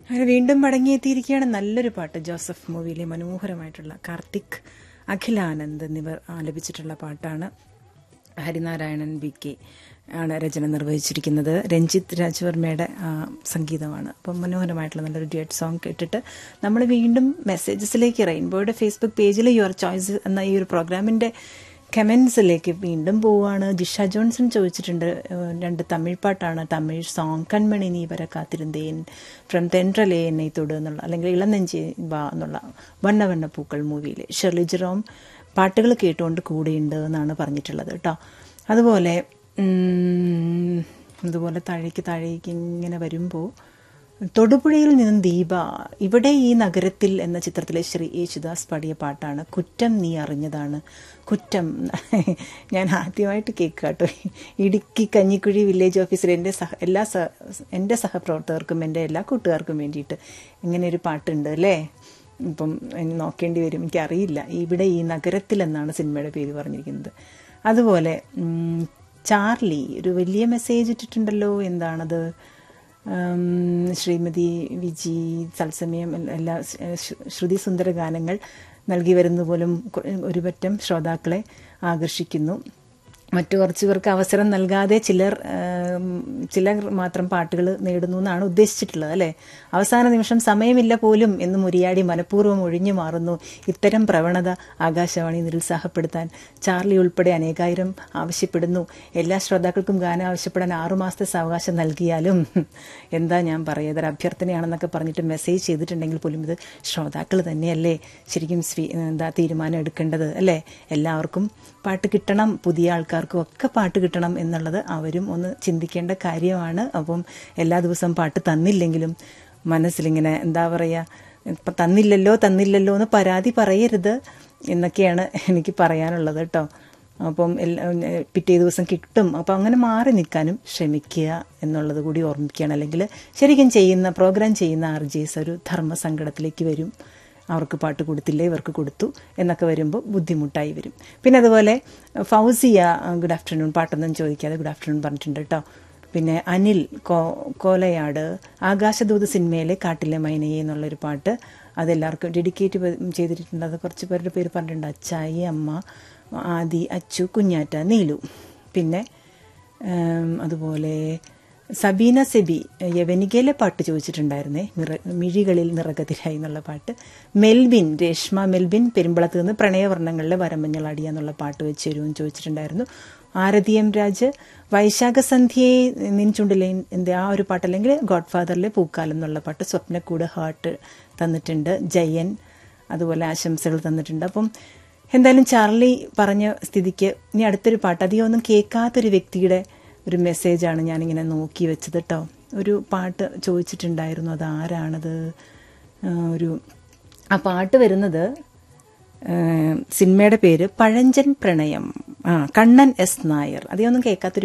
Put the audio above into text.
അങ്ങനെ വീണ്ടും മടങ്ങിയെത്തിയിരിക്കുകയാണ് നല്ലൊരു പാട്ട് ജോസഫ് മൂവിയിലെ മനോഹരമായിട്ടുള്ള കാർത്തിക് അഖിലാനന്ദ് എന്നിവർ ആലപിച്ചിട്ടുള്ള പാട്ടാണ് ഹരിനാരായണൻ ബി കെ ആണ് രചന നിർവഹിച്ചിരിക്കുന്നത് രഞ്ജിത്ത് രാജവർമ്മയുടെ ആ, സംഗീതമാണ് അപ്പം മനോഹരമായിട്ടുള്ള നല്ലൊരു ഡ്യുവറ്റ് സോങ് കേട്ടിട്ട് നമ്മൾ വീണ്ടും മെസ്സേജസിലേക്ക് റെയിൻബോയുടെ ഫേസ്ബുക്ക് പേജിൽ യുവർ ചോയ്സ് എന്ന ഈ ഒരു പ്രോഗ്രാമിൻ്റെ കമൻസിലേക്ക് വീണ്ടും പോവുകയാണ് ജിഷ ജോൺസൺ ചോദിച്ചിട്ടുണ്ട് ഏഹ് രണ്ട് തമിഴ് പാട്ടാണ് തമിഴ് സോങ് കൺമണി നീ വര കാത്തിരുന്തേൻ ഫ്രം തെൻട്രലേ എന്നെ തൊട് എന്നുള്ള അല്ലെങ്കിൽ ഇളനെഞ്ചി വാ എന്നുള്ള വണ്ണ വണ്ണ പൂക്കൾ മൂവിയിൽ ഷെർലി ജെറോം പാട്ടുകൾ കേട്ടുകൊണ്ട് കൂടെയുണ്ട് എന്നാണ് പറഞ്ഞിട്ടുള്ളത് കേട്ടോ അതുപോലെ ഉം, അതുപോലെ താഴേക്ക് താഴേക്ക് ഇങ്ങനെ വരുമ്പോൾ തൊടുപുഴയിൽ നിന്നും ദീപ ഇവിടെ ഈ നഗരത്തിൽ എന്ന ചിത്രത്തിലെ ശ്രീ യേശുദാസ് പാടിയ പാട്ടാണ് കുറ്റം നീ അറിഞ്ഞതാണ് കുറ്റം ഞാൻ ആദ്യമായിട്ട് കേൾക്കുക കേട്ടോ ഇടുക്കി കഞ്ഞിക്കുഴി വില്ലേജ് ഓഫീസിൽ എൻ്റെ സഹ എല്ലാ സഹ എൻ്റെ സഹപ്രവർത്തകർക്കും എൻ്റെ എല്ലാ കൂട്ടുകാർക്കും വേണ്ടിയിട്ട് ഇങ്ങനെ ഒരു പാട്ടുണ്ട് അല്ലേ ഇപ്പം ഇനി നോക്കേണ്ടി വരും എനിക്കറിയില്ല ഇവിടെ ഈ നഗരത്തിൽ എന്നാണ് സിനിമയുടെ പേര് പറഞ്ഞിരിക്കുന്നത് അതുപോലെ ഉം, ചാർലി ഒരു വലിയ മെസ്സേജ് ഇട്ടിട്ടുണ്ടല്ലോ എന്താണത് ഉം, ശ്രീമതി വിജി തത്സമയം എല്ലാ ശ്രു- ശ്രുതി സുന്ദര ഗാനങ്ങൾ നൽകി വരുന്നത് പോലും കൊ- ഒരുപറ്റം ശ്രോതാക്കളെ ആകർഷിക്കുന്നു മറ്റു കുറച്ച് പേർക്ക് അവസരം നൽകാതെ ചിലർ ഉം, ചിലർ മാത്രം പാട്ടുകൾ നേടുന്നു എന്നാണ് ഉദ്ദേശിച്ചിട്ടുള്ളത് അല്ലേ അവസാന നിമിഷം സമയമില്ല പോലും എന്ന് മുരിയാടി മനഃപൂർവ്വം ഒഴിഞ്ഞു മാറുന്നു ഇത്തരം പ്രവണത ആകാശവാണി നിരുത്സാഹപ്പെടുത്താൻ ചാർലി ഉൾപ്പെടെ അനേകായിരം ആവശ്യപ്പെടുന്നു എല്ലാ ശ്രോതാക്കൾക്കും ഗാനം ആവശ്യപ്പെടാൻ ആറുമാസത്തെ സാവകാശം നൽകിയാലും എന്താ ഞാൻ പറയുക ഇതൊരു അഭ്യർത്ഥനയാണെന്നൊക്കെ പറഞ്ഞിട്ട് മെസ്സേജ് ചെയ്തിട്ടുണ്ടെങ്കിൽ പോലും ഇത് ശ്രോതാക്കൾ തന്നെയല്ലേ ശരിക്കും സ്വീ എന്താ തീരുമാനം എടുക്കേണ്ടത് അല്ലേ എല്ലാവർക്കും പാട്ട് കിട്ടണം പുതിയ ആൾക്കാർക്കും ഒക്കെ പാട്ട് കിട്ടണം എന്നുള്ളത് അവരും ഒന്ന് ചിന്തിക്കേണ്ട കാര്യമാണ് അപ്പം എല്ലാ ദിവസവും പാട്ട് തന്നില്ലെങ്കിലും മനസ്സിലിങ്ങനെ എന്താ പറയുക ഇപ്പം തന്നില്ലല്ലോ തന്നില്ലല്ലോ എന്ന് പരാതി പറയരുത് എന്നൊക്കെയാണ് എനിക്ക് പറയാനുള്ളത് കേട്ടോ അപ്പം എല്ലാ പിറ്റേ ദിവസം കിട്ടും അപ്പം അങ്ങനെ മാറി നിൽക്കാനും ശ്രമിക്കുക എന്നുള്ളത് കൂടി ഓർമ്മിക്കുകയാണ് അല്ലെങ്കിൽ ശരിക്കും ചെയ്യുന്ന പ്രോഗ്രാം ചെയ്യുന്ന ആർ ജി എസ് ഒരു ധർമ്മസങ്കടത്തിലേക്ക് വരും അവർക്ക് പാട്ട് കൊടുത്തില്ലേ ഇവർക്ക് കൊടുത്തു എന്നൊക്കെ വരുമ്പോൾ ബുദ്ധിമുട്ടായി വരും പിന്നെ അതുപോലെ ഫൗസിയ ഗുഡ് ആഫ്റ്റർനൂൺ പാട്ടൊന്നും ചോദിക്കാതെ ഗുഡ് ആഫ്റ്റർനൂൺ പറഞ്ഞിട്ടുണ്ട് കേട്ടോ പിന്നെ അനിൽ കോ കോലയാട് ആകാശദൂത് സിനിമയിലെ കാട്ടിലെ മൈനയെ എന്നുള്ളൊരു പാട്ട് അതെല്ലാവർക്കും ഡെഡിക്കേറ്റ് ചെയ്തിട്ടുണ്ട് അത് കുറച്ച് പേരുടെ പേര് പറഞ്ഞിട്ടുണ്ട് അച്ചായി അമ്മ ആദി അച്ചു കുഞ്ഞാറ്റ നീലു പിന്നെ ഉം, അതുപോലെ സബീന സെബി യവനികയിലെ പാട്ട് ചോദിച്ചിട്ടുണ്ടായിരുന്നേ നിറ മിഴികളിൽ നിറകതിരായി എന്നുള്ള പാട്ട് മെൽബിൻ രേഷ്മ മെൽബിൻ പെരുമ്പളത്ത് നിന്ന് പ്രണയവർണ്ണങ്ങളിലെ വരമഞ്ഞളാടിയ എന്നുള്ള പാട്ട് വെച്ച് തരുമെന്ന് ചോദിച്ചിട്ടുണ്ടായിരുന്നു ആരതി എം രാജ് വൈശാഖ സന്ധ്യയെ നിൻ ചുണ്ടിലെ എൻ്റെ ആ ഒരു പാട്ട് അല്ലെങ്കിൽ ഗോഡ് ഫാദറിലെ പൂക്കാലം എന്നുള്ള പാട്ട് സ്വപ്നക്കൂട് ഹാർട്ട് തന്നിട്ടുണ്ട് ജയൻ അതുപോലെ ആശംസകൾ തന്നിട്ടുണ്ട് അപ്പം എന്തായാലും ചാർലി പറഞ്ഞ സ്ഥിതിക്ക് ഇനി അടുത്തൊരു പാട്ട് അധികം ഒന്നും കേൾക്കാത്തൊരു വ്യക്തിയുടെ ഒരു മെസ്സേജാണ് ഞാനിങ്ങനെ നോക്കി വെച്ചത് കേട്ടോ ഒരു പാട്ട് ചോദിച്ചിട്ടുണ്ടായിരുന്നു അത് ആരാണത് ആ, ഒരു ആ പാട്ട് വരുന്നത് ആ, സിനിമയുടെ പേര് പഴഞ്ചൻ പ്രണയം ആ കണ്ണൻ എസ് നായർ അധികമൊന്നും കേൾക്കാത്തൊരു